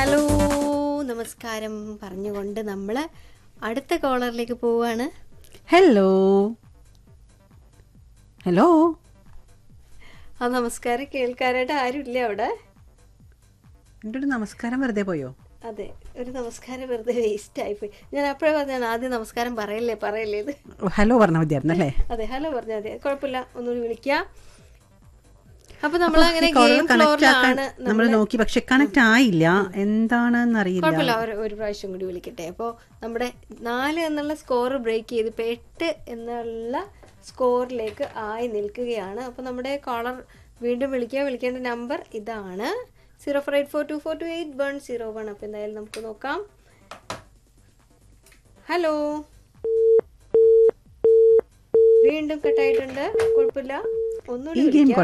hello നമസ്കാരം പറഞ്ഞുകൊണ്ട് നമ്മൾ അടുത്ത കോളറിലേക്ക് പോവാണ് ഹലോ ഹലോ ആ നമസ്കാരം കേൾക്കാനായിട്ട് ആരുമില്ല അവിടെ എൻ്റെ ഒരു നമസ്കാരം വെറുതെ പോയോ അതെ ഒരു നമസ്കാരം വെറുതെ വേസ്റ്റ് ആയിപ്പോയി ഞാൻ അപ്പോഴേ പറഞ്ഞാണ് ആദ്യം നമസ്കാരം പറയല്ലേ പറയല്ലേ ഇത് ഓ, ഹലോ പറഞ്ഞാൽ മതിയായിരുന്നു അല്ലേ അതെ ഹലോ പറഞ്ഞാൽ മതി കുഴപ്പമില്ല ഒന്നുകൂടി വിളിക്കാം അപ്പൊ നമ്മൾ അങ്ങനെ ഈ caller ഗെയിം connect ആക്കാൻ ഫ്ലോറിലാണ് നമ്മൾ നോക്കി പക്ഷെ കണക്ട് ആയില്ല എന്താണെന്ന് അറിയില്ല കുഴപ്പമില്ല ഒരു ഒരു പ്രാവശ്യം കൂടി വിളിക്കട്ടെ അപ്പോൾ നമ്മുടെ നാല് എന്നുള്ള സ്കോർ ബ്രേക്ക് ചെയ്ത് ഇപ്പോൾ എട്ട് എന്നുള്ള സ്കോറിലേക്ക് ആയി നിൽക്കുകയാണ് അപ്പോൾ നമ്മുടെ കോളർ വീണ്ടും വിളിക്കുക വിളിക്കേണ്ട നമ്പർ ഇതാണ് zero four eight four two four two eight one zero one അപ്പോൾ എന്തായാലും നമുക്ക് നോക്കാം ഹലോ വീണ്ടും കട്ടായിട്ടുണ്ട് കുഴപ്പമില്ല ഒന്നുകൂടി ഈ ഗെയിം വിളിക്കാം